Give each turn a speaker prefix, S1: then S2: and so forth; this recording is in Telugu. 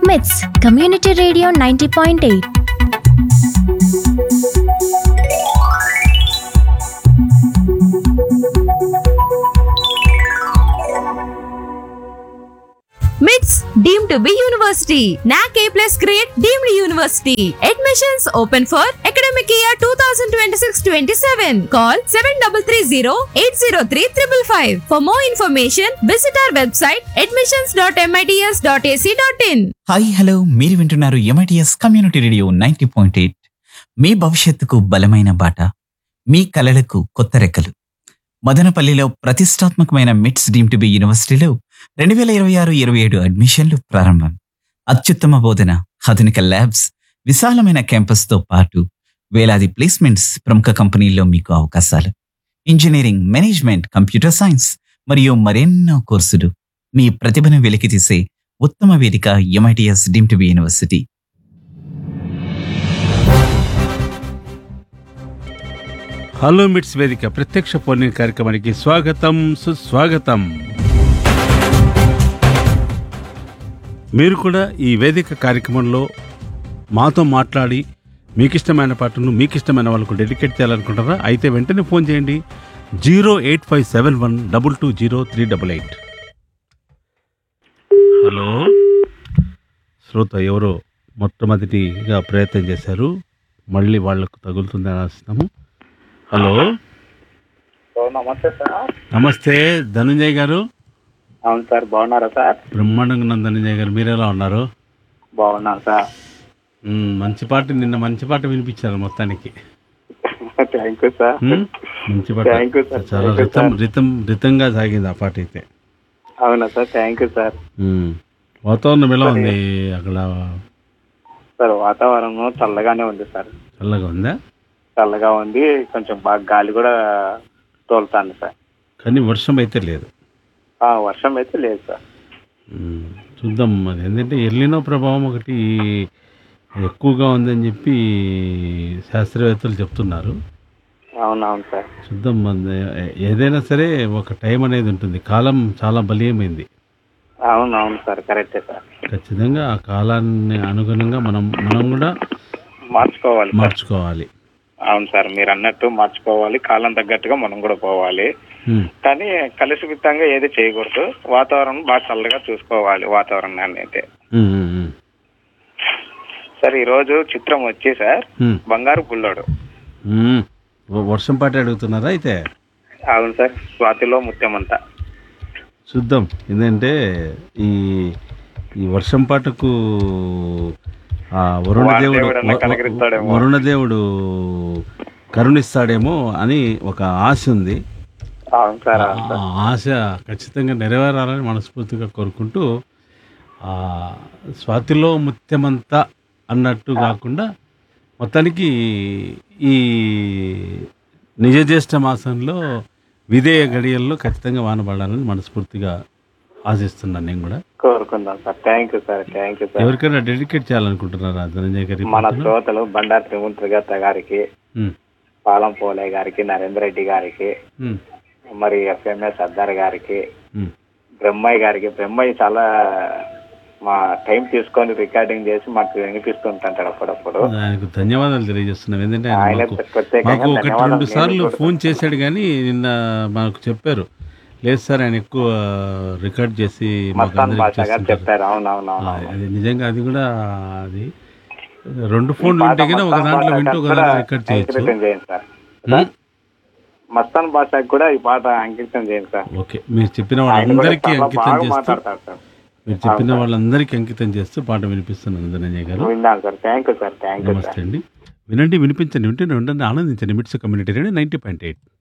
S1: మిట్స్ community radio ninety point eight
S2: MITS deemed to be university NAAC A plus grade deemed university admissions open for academic year two thousand twenty six twenty seven call seven double three zero eight zero three triple five for more information visit our website admissions dot MITS dot AC dot in
S3: hi hello మీరు వింటున్నారు MITS community radio ninety point eight మీ భవిష్యత్తుకు బలమైన బాట మీ కలలకు కొత్త రెక్కలు మదనపల్లిలో ప్రతిష్టాత్మకమైన మిట్స్ డీమ్ టు బి యూనివర్సిటీలో రెండు వేల ఇరవై ఆరు ఇరవై ఏడు అడ్మిషన్లు ప్రారంభం అత్యుత్తమ బోధన ఆధునిక ల్యాబ్స్ విశాలమైన క్యాంపస్తో పాటు వేలాది ప్లేస్మెంట్స్ ప్రముఖ కంపెనీల్లో మీకు అవకాశాలు ఇంజనీరింగ్ మేనేజ్మెంట్ కంప్యూటర్ సైన్స్ మరియు మరెన్నో కోర్సులు మీ ప్రతిభను వెలికితీసే ఉత్తమ వేదిక MITS deemed to be university
S4: hello MITS వేదిక ప్రత్యక్ష ఫోన్ కార్యక్రమానికి స్వాగతం సుస్వాగతం మీరు కూడా ఈ వేదిక కార్యక్రమంలో మాతో మాట్లాడి మీకు ఇష్టమైన పాటను మీకు ఇష్టమైన వాళ్ళకు డెడికేట్ చేయాలనుకుంటారా అయితే వెంటనే ఫోన్ చేయండి zero eight five seven one double two zero three double eight hello శ్రోత ఎవరో మొట్టమొదటిగా ప్రయత్నం చేశారు మళ్ళీ వాళ్లకు తగులుతుందని ఆశిస్తాము హలో
S5: ఓ, నమస్తే సార్
S4: నమస్తే ధనంజయ్ గారు
S5: అవును సార్ బాగున్నారా సార్
S4: బ్రహ్మాండంగా ఉన్న ధనంజయ్ గారు మీరు ఎలా ఉన్నారు
S5: బాగున్నాను సార్
S4: మ్మ్, మంచి పాట నిన్న మంచి పాట వినిపించారు మొత్తానికి
S5: థ్యాంక్ యూ సార్
S4: మ్మ్, మంచి పాట
S5: Thank you, sir.
S4: చాలా
S5: Thank you,
S4: రితం
S5: sir.
S4: రితం రితంగా సాగింది ఆ పాట అయితే
S5: అవునా సార్ థ్యాంక్ యూ సార్
S4: మ్మ్. వాతావరణం ఎలా ఉంది అక్కడ
S5: సార్ వాతావరణం చల్లగానే ఉంది సార్
S4: చల్లగా ఉందా
S5: చల్లగా ఉంది కొంచెం బాగా గాలి కూడా తోలుతాను సార్
S4: కానీ వర్షం అయితే లేదు
S5: ఆ, వర్షం అయితే లేదు సార్
S4: మ్మ్. చూద్దాం మరి ఎందుకంటే ఎల్లినో ప్రభావం ఒకటి ఎక్కువగా ఉందని చెప్పి శాస్త్రవేత్తలు చెప్తున్నారు
S5: అవునవును సార్
S4: చూద్దాం మన ఏదైనా సరే ఒక టైం అనేది ఉంటుంది కాలం చాలా బలీయమైంది
S5: అవునవును సార్ కరెక్టే సార్
S4: ఖచ్చితంగా ఆ కాలాన్ని అనుగుణంగా మనం మనం కూడా
S5: మార్చుకోవాలి సార్
S4: మార్చుకోవాలి
S5: అవును సార్ మీరు అన్నట్టు మార్చుకోవాలి కాలం తగ్గట్టుగా మనం కూడా పోవాలి
S4: ఉమ్,
S5: కానీ కలుషితంగా ఏది చేయకూడదు వాతావరణం బాగా చల్లగా చూసుకోవాలి వాతావరణాన్ని అయితే
S4: ఉమ్, ఉమ్, ఉమ్,
S5: సార్ ఈ రోజు చిత్రం వచ్చి సార్
S4: ఉమ్,
S5: బంగారు బుల్లోడు
S4: ఉమ్. వ- వర్షం పాట అడుగుతున్నారా అయితే
S5: అవును సార్ స్వాతిలో ముత్యమంతా
S4: చూద్దాం ఎందుకంటే ఈ ఈ వర్షం పాటకు ఆ వరుణదేవుడు
S5: వానదేవుడన్నా కనికరిస్తాడేమో.
S4: వరుణదేవుడు కరుణిస్తాడేమో అని ఒక ఆశ ఉంది
S5: అవును సార్ అవును
S4: ఆ
S5: సార్
S4: ఆశ ఖచ్చితంగా నెరవేరాలని మనస్ఫూర్తిగా కోరుకుంటూ ఆ స్వాతిలో ముత్యమంతా అన్నట్టు కాకుండా మొత్తానికి ఈ నిజ జ్యేష్ఠ మాసంలో విధేయ గడియల్లో ఖచ్చితంగా వాన పడాలని మనస్ఫూర్తిగా ఆశిస్తున్నాను నేను కూడా
S5: కోరుకుందాం sir thank you sir thank you sir
S4: ఎవరికైనా డెడికేట్ చేయాలనుకుంటున్నారా ధనంజయ్ గారి
S5: మన
S4: పాటలు?
S5: శ్రోతలు బండారు త్రిమూర్తి గత్త గారికి
S4: ఉమ్,
S5: పాలం పోలే గారికి నరేంద్ర రెడ్డి గారికి
S4: ఉమ్,
S5: మరి ఎఫ్ఎంఎస్ సర్దార్ గారికి
S4: ఉమ్.
S5: బ్రహ్మయ్య గారికి బ్రహ్మయ్య చాలా మా టైం తీసుకొని రికార్డింగ్ చేసి మాకు వినిపిస్తుంటాడు అప్పుడప్పుడు
S4: ఆయనకు ధన్యవాదాలు తెలియజేస్తున్నాం ఎందుకంటే ఆయన
S5: ఆయన
S4: మాకు
S5: ప్రత్యేకంగా
S4: మాకు ఒకటి
S5: ధన్యవాదాలు
S4: రెండు సార్లు
S5: నేను కూడా
S4: ఫోన్ చేశాడు కానీ నిన్న మాకు చెప్పారు లేదు సార్ ఆయన ఎక్కువ రికార్డ్ చేసి మాకు
S5: మస్తాన్
S4: అందరికి
S5: బాషా గారు
S4: చేస్తుంటారు.
S5: చెప్పారు
S4: ఆ,
S5: అవునవునవును
S4: అది నిజంగా అది కూడా అది రెండు ఫోన్లు ఉంటే కానీ ఒక దాంట్లో వింటూ ఒక దాంట్లో రికార్డ్ చేయొచ్చు
S5: అంకితం చేయండి సార్
S4: ఉమ్,
S5: మస్తాన్ బాషాకి కూడా ఈ పాట అంకితం చేయండి సార్
S4: ఓకే మీరు చెప్పిన
S5: ఆయన కూడా
S4: వాళ్ళందరికీ
S5: చాలా
S4: అంకితం
S5: బాగా
S4: చేస్తూ
S5: మాట్లాడతారు సార్
S4: మీరు చెప్పిన వాళ్ళందరికీ అంకితం చేస్తూ పాట వినిపిస్తున్నాను ధనంజయ్ గారు
S5: విన్నాను sir thank you sir thank you
S4: నమస్తే
S5: సార్
S4: అండి వినండి వినిపించండి వింటూనే ఉండండి ఆనందించండి MITS community radio ninety point eight